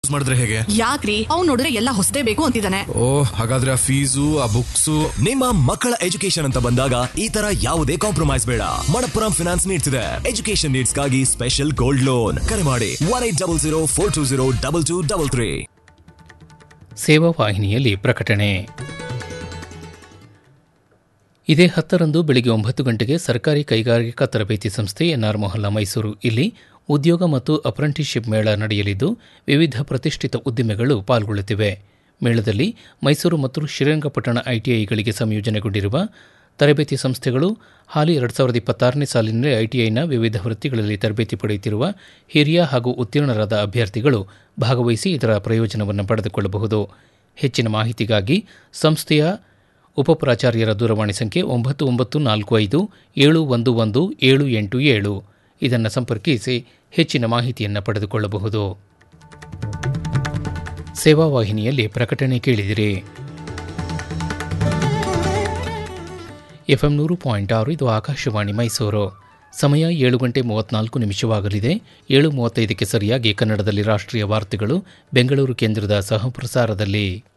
use ಮಾಡಿದ್ರೆ ಹೇಗೆ ಯಾಕ್ರಿ ಅವ್ನ್ ನೋಡಿದ್ರೆ ಎಲ್ಲ ಹೊಸದೇ ಬೇಕು ಅಂತಿದ್ದಾನೆ ಓ ಹಾಗಾದ್ರೆ ಆ ಫೀಸು ಆ ಬುಕ್ಸು ನಿಮ್ಮ ಮಕ್ಕಳ ಎಜುಕೇಶನ್ ಅಂತ ಬಂದಾಗ ಈ ತರ ಯಾವುದೇ ಕಾಂಪ್ರಮೈಸ್ ಬೇಡ ಮಣಪ್ಪುರಂ ಫಿನಾನ್ಸ್ ನೀಡ್ತಿದೆ ಎಜುಕೇಶನ್ ನೀಡ್ಸ್ಗಾಗಿ ಸ್ಪೆಷಲ್ ಗೋಲ್ಡ್ ಲೋನ್ ಕರೆ ಮಾಡಿ one eight double zero four two zero double two double three ಸೇವಾ ವಾಹಿನಿಯಲ್ಲಿ ಪ್ರಕಟಣೆ ಇದೇ ಹತ್ತರಂದು ಬೆಳಿಗ್ಗೆ ಒಂಬತ್ತು ಗಂಟೆಗೆ ಸರ್ಕಾರಿ ಕೈಗಾರಿಕಾ ತರಬೇತಿ ಸಂಸ್ಥೆ ಎನ್ಆರ್ ಮೊಹಲ್ಲಾ ಮೈಸೂರು ಇಲ್ಲಿ ಉದ್ಯೋಗ ಮತ್ತು ಅಪ್ರೆಂಟಿಸ್ಶಿಪ್ ಮೇಳ ನಡೆಯಲಿದ್ದು ವಿವಿಧ ಪ್ರತಿಷ್ಠಿತ ಉದ್ದಿಮೆಗಳು ಪಾಲ್ಗೊಳ್ಳುತ್ತಿವೆ ಮೇಳದಲ್ಲಿ ಮೈಸೂರು ಮತ್ತು ಶ್ರೀರಂಗಪಟ್ಟಣ ಐಟಿಐಗಳಿಗೆ ಸಂಯೋಜನೆಗೊಂಡಿರುವ ತರಬೇತಿ ಸಂಸ್ಥೆಗಳು ಹಾಲಿ ಎರಡು ಸಾವಿರದ ಇಪ್ಪತ್ತಾರನೇ ಸಾಲಿನಲ್ಲಿ ಐಟಿಐನ ವಿವಿಧ ವೃತ್ತಿಗಳಲ್ಲಿ ತರಬೇತಿ ಪಡೆಯುತ್ತಿರುವ ಹಿರಿಯ ಹಾಗೂ ಉತ್ತೀರ್ಣರಾದ ಅಭ್ಯರ್ಥಿಗಳು ಭಾಗವಹಿಸಿ ಇದರ ಪ್ರಯೋಜನವನ್ನು ಪಡೆದುಕೊಳ್ಳಬಹುದು ಹೆಚ್ಚಿನ ಮಾಹಿತಿಗಾಗಿ ಸಂಸ್ಥೆಯ ಉಪಪ್ರಾಚಾರ್ಯರ ದೂರವಾಣಿ ಸಂಖ್ಯೆ ಒಂಬತ್ತು ಒಂಬತ್ತು ನಾಲ್ಕು ಐದು ಏಳು ಒಂದು ಒಂದು ಏಳು ಎಂಟು ಏಳು ಇದನ್ನು ಸಂಪರ್ಕಿಸಿ ಹೆಚ್ಚಿನ ಮಾಹಿತಿಯನ್ನು ಪಡೆದುಕೊಳ್ಳಬಹುದು ಸೇವಾ ವಾಹಿನಿಯಲ್ಲಿ ಪ್ರಕಟಣೆ ಕೇಳಿದಿರಿ ಎಫ್ಎಂ ನೂರು ಪಾಯಿಂಟ್ ಆರು ಇದು ಆಕಾಶವಾಣಿ ಮೈಸೂರು ಸಮಯ ಏಳು ಗಂಟೆ ಮೂವತ್ನಾಲ್ಕು ನಿಮಿಷವಾಗಲಿದೆ ಏಳು ಮೂವತ್ತೈದಕ್ಕೆ ಸರಿಯಾಗಿ ಕನ್ನಡದಲ್ಲಿ ರಾಷ್ಟ್ರೀಯ ವಾರ್ತೆಗಳು ಬೆಂಗಳೂರು ಕೇಂದ್ರದ ಸಹಪ್ರಸಾರದಲ್ಲಿ